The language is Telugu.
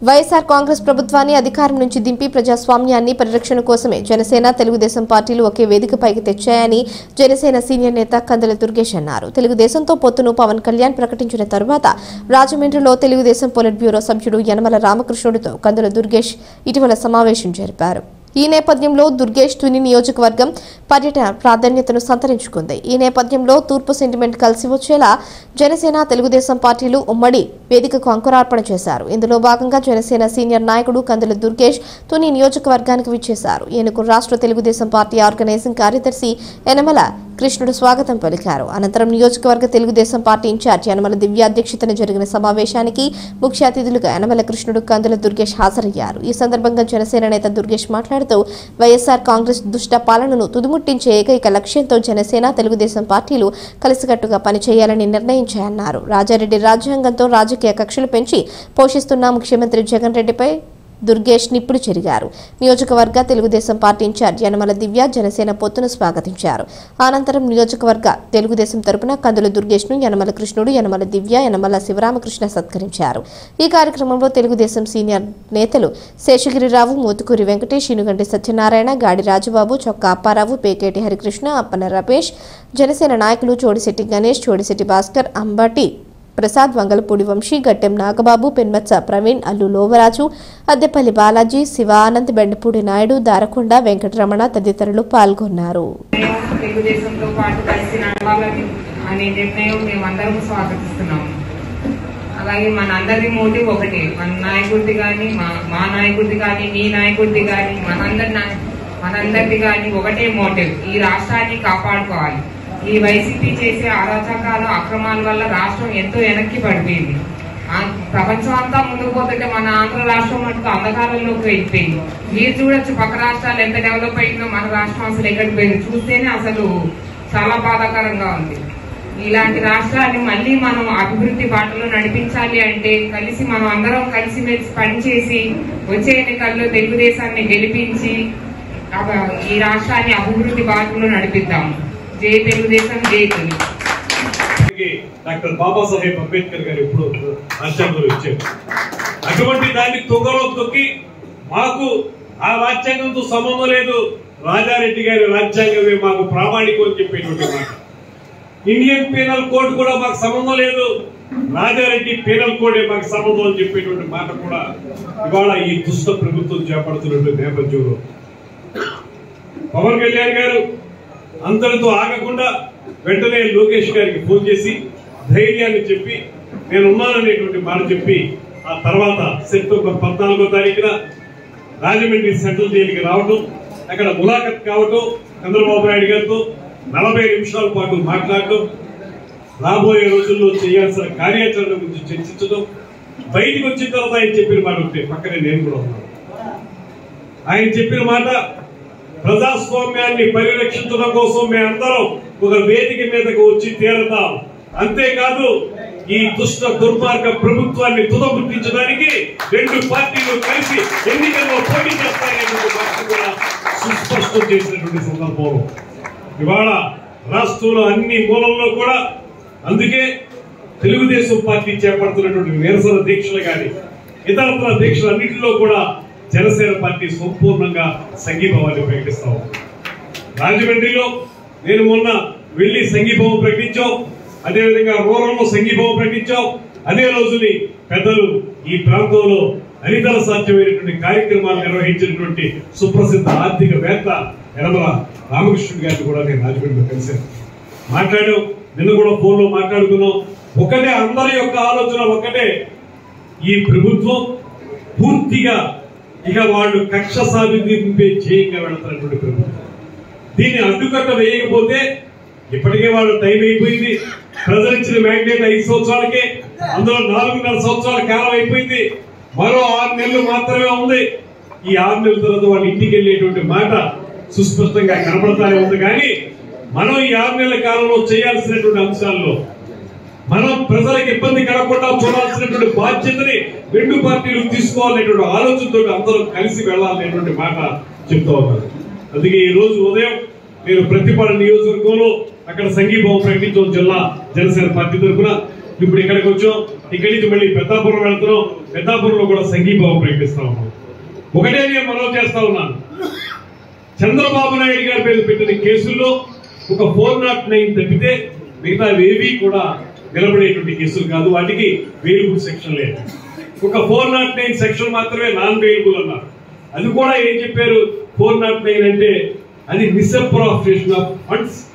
వైఎస్ఆర్ కాంగ్రెస్ ప్రభుత్వాన్ని అధికారం నుంచి దింపి ప్రజాస్వామ్యాన్ని పరిరక్షణ కోసమే జనసేన తెలుగుదేశం పార్టీలు ఒకే వేదికపైకి తెచ్చాయని జనసేన సీనియర్ నేత కందల దుర్గేష్ అన్నారు తెలుగుదేశంతో పొత్తును పవన్ కళ్యాణ్ ప్రకటించిన తరువాత రాజమండ్రిలో తెలుగుదేశం పొలిట్ బ్యూరో సభ్యుడు యనమల రామకృష్ణుడితో కందుల దుర్గేష్ ఇటీవల సమావేశం జరిపారు ఈ నేపథ్యంలో దుర్గేష్ తుని నియోజకవర్గం పర్యటన ప్రాధాన్యతను సంతరించుకుంది ఈ నేపథ్యంలో తూర్పు సెంటిమెంట్ కలిసి వచ్చేలా జనసేన తెలుగుదేశం పార్టీలు ఉమ్మడి వేదికకు అంకురార్పణ చేశారు ఇందులో భాగంగా జనసేన సీనియర్ నాయకుడు కందుల దుర్గేష్ తుని నియోజకవర్గానికి విచ్చేశారు ఈయనకు రాష్ట్ర తెలుగుదేశం పార్టీ ఆర్గనైజింగ్ కార్యదర్శి యనమల కృష్ణుడు స్వాగతం పలికారు అనంతరం నియోజకవర్గ తెలుగుదేశం పార్టీ ఇన్ఛార్జ్ యనమల దివ్య అధ్యక్షతన జరిగిన సమావేశానికి ముఖ్య అతిథులుగా యనమల కృష్ణుడు కందుల దుర్గేష్ హాజరయ్యారు ఈ సందర్భంగా జనసేన నేత దుర్గేష్ మాట్లాడుతూ వైఎస్ఆర్ కాంగ్రెస్ దుష్ట పాలనను తుదిముట్టించే ఏకైక లక్ష్యంతో జనసేన తెలుగుదేశం పార్టీలు కలిసికట్టుగా పనిచేయాలని నిర్ణయించాయన్నారు రాజారెడ్డి రాజ్యాంగంతో రాజకీయ కక్షలు పెంచి పోషిస్తున్న ముఖ్యమంత్రి జగన్ రెడ్డిపై దుర్గేష్ నిప్పుడు చెరిగారు నియోజకవర్గ తెలుగుదేశం పార్టీ ఇన్ఛార్జ్ యనమల దివ్య జనసేన పొత్తును స్వాగతించారు అనంతరం నియోజకవర్గ తెలుగుదేశం తరపున కందుల దుర్గేష్ ను యనమల కృష్ణుడు యనమల దివ్య యనమల శివరామకృష్ణ సత్కరించారు ఈ కార్యక్రమంలో తెలుగుదేశం సీనియర్ నేతలు శేషగిరిరావు మోతుకూరి వెంకటేష్ ఇనుగంటి సత్యనారాయణ గాడి రాజుబాబు చొక్కా అప్పారావు పేకేటి హరికృష్ణ అప్పన రమేష్ జనసేన నాయకులు చోడిశెట్టి గణేష్ చోడిశెట్టి భాస్కర్ అంబటి ప్రసాద్ వంగలపూడి వంశీ గట్టెం నాగబాబు పెన్మత్స ప్రవీణ్ అల్లు లోవరాజు అద్దెపల్లి బాలాజీ శివానంద్ బెండపూడి నాయుడు దారకొండ వెంకటరమణ తదితరులు పాల్గొన్నారు నిర్ణయం తెలుగుదేశంతో పాటు కలిసి నడవాలని అనే నిర్ణయం మేమందరం స్వాగతిస్తున్నాము అలాగే మన అందరి మోటివ్ ఒకటి మన నాయకుడిది కానీ మా మా నాయకుడిది కానీ మీ నాయకుడిది కానీ మనందరి నా- మనందరిది కానీ ఒకటే మోటివ్ ఈ రాష్ట్రాన్ని కాపాడుకోవాలి ఈ వైసీపీ చేసే అరాచకాల అక్రమాల వల్ల రాష్ట్రం ఎంతో వెనక్కి పడిపోయింది ఆ- ప్రపంచం అంతా ముందుకు పోతుంటే మన ఆంధ్ర రాష్ట్రం మటుకు అంధకారంలోకి వెళ్ళిపోయింది మీరు చూడొచ్చు పక్క రాష్ట్రాలు ఎంత డెవలప్ అయిందో మన రాష్ట్రం అసలు ఎక్కడికి పోయింది చూస్తేనే అసలు చాలా బాధాకరంగా ఉంది ఇలాంటి రాష్ట్రాన్ని మళ్ళీ మనం అభివృద్ధి బాటలో నడిపించాలి అంటే కలిసి మనం అందరం కలిసి మెలిసి పనిచేసి వచ్చే ఎన్నికల్లో తెలుగుదేశాన్ని గెలిపించి అవ- ఈ రాష్ట్రాన్ని అభివృద్ధి బాటలో నడిపిద్దాం జై తెలుగుదేశం జై తెలుగు కి డాక్టర్ బాబాసాహెబ్ అంబేద్కర్ గారు ఇప్పుడు రాజ్యాంగంలో ఇచ్చారు అటువంటి దాన్ని తొంగలో తొక్కి మాకు ఆ రాజ్యాంగంతో సంబంధం లేదు రాజారెడ్డి గారి రాజ్యాంగమే మాకు ప్రామాణికం అని చెప్పేటువంటి మాట ఇండియన్ పీనల్ కోడ్ కూడా మాకు సంబంధం లేదు రాజారెడ్డి పీనల్ కోడే మాకు సంబంధం అని చెప్పేటువంటి మాట కూడా ఇవాళ ఈ దుష్ట ప్రభుత్వం చేపడుతున్నటువంటి నేపథ్యంలో పవన్ కళ్యాణ్ గారు అందరితో ఆగకుండా వెంటనే లోకేష్ గారికి ఫోన్ చేసి ధైర్యాన్ని చెప్పి నేను ఉన్నాననేటువంటి మాట చెప్పి ఆ తర్వాత సెప్టెంబర్ పద్నాలుగో తారీఖున రాజమండ్రి సెంట్రల్ జైలుకి రావటం అక్కడ ములాఖత్ కావటం చంద్రబాబు నాయుడు గారితో నలభై నిమిషాల పాటు మాట్లాడటం రాబోయే రోజుల్లో చేయాల్సిన కార్యాచరణ గురించి చర్చించడం బయటికి వచ్చిన తర్వాత ఆయన చెప్పిన మాట ఉంటే పక్కనే నేను కూడా ఉన్నాను ఆయన చెప్పిన మాట ప్రజాస్వామ్యాన్ని పరిరక్షించడం కోసం మేమందరం ఒక వేదిక మీదకు వచ్చి తీరతాం అంతేకాదు ఈ దుష్ట దుర్మార్గ ప్రభుత్వాన్ని తుదముట్టించడానికి రెండు పార్టీలు కలిసి ఎన్నికల్లో పోటీ చేస్తాయనేటువంటి మాట కూడా సుస్పష్టం చేసినటువంటి సందర్భంలో ఇవాళ రాష్ట్రంలో అన్ని మూలల్లో కూడా అందుకే తెలుగుదేశం పార్టీ చేపడుతున్నటువంటి నిరసన దీక్షలు కానీ ఇతరత్ర దీక్షలు అన్నింటిలో కూడా జనసేన పార్టీ సంపూర్ణంగా సంఘీభావాన్ని ప్రకటిస్తాం రాజమండ్రిలో నేను మొన్న వెళ్లి సంఘీభావం ప్రకటించాం అదేవిధంగా రూరల్లో సంఘీభావం ప్రకటించాం అదే రోజుని పెద్దలు ఈ ప్రాంతంలో అనితర సాధ్యమైనటువంటి కార్యక్రమాలు నిర్వహించినటువంటి సుప్రసిద్ధ ఆర్థికవేత్త యనమల రామకృష్ణుడు గారిని కూడా నేను రాజమండ్రిలో కలిశాను మాట్లాడాం నిన్న కూడా ఫోన్లో మాట్లాడుకున్నాం ఒకటే అందరి యొక్క ఆలోచన ఒకటే ఈ ప్రభుత్వం పూర్తిగా ఇక వాళ్ళు కక్ష సాధింపే చేయంగా వెళుతున్నటువంటి ప్రభుత్వం దీన్ని అడ్డుకట్ట వేయకపోతే ఇప్పటికే వాళ్ళ టైం అయిపోయింది ప్రజలు ఇచ్చిన మ్యాండేట్ ఐదు సంవత్సరాలకే అందులో నాలుగున్నర సంవత్సరాల కాలం అయిపోయింది మరో ఆరు నెలలు మాత్రమే ఉంది ఈ ఆరు నెలల తర్వాత వాళ్ళ ఇంటికి వెళ్ళేటువంటి మాట సుస్పష్టంగా కనబడతానే ఉంది కానీ మనం ఈ ఆరు నెలల కాలంలో చేయాల్సినటువంటి అంశాల్లో మనం ప్రజలకు ఇబ్బంది కలగకుండా చూడాల్సినటువంటి బాధ్యతని రెండు పార్టీలు తీసుకోవాలనేటువంటి ఆలోచనతో అందరూ కలిసి వెళ్ళాలనేటువంటి మాట చెప్తా ఉన్నారు అందుకే ఈ రోజు ఉదయం నేను ప్రతిపాడు నియోజకవర్గంలో అక్కడ సంఘీభావం ప్రకటించడం జిల్లా జనసేన పార్టీ తరఫున ఇప్పుడు ఇక్కడికి వచ్చాం ఇక్కడి నుంచి మళ్ళీ పెద్దాపురం వెళ్తున్నాం పెద్దాపురంలో కూడా సంఘీభావం ప్రకటిస్తా ఉన్నాం ఒకటే నేను మనవి చేస్తా ఉన్నాను చంద్రబాబు నాయుడు గారి మీద పెట్టిన కేసుల్లో ఒక ఫోర్ నాట్ నైన్ తప్పితే మిగతా ఏవి కూడా నిలబడేటువంటి కేసులు కాదు వాటికి వేలుబుల్ సెక్షన్ లేదు ఒక ఫోర్ నాట్ నైన్ సెక్షన్ మాత్రమే నాన్ వేలుబుల్ అన్నారు అది కూడా ఏం చెప్పారు ఫోర్ నాట్ నైన్ అంటే అది మిస్అప్రాప్రియేషన్ ఆఫ్ ఫండ్స్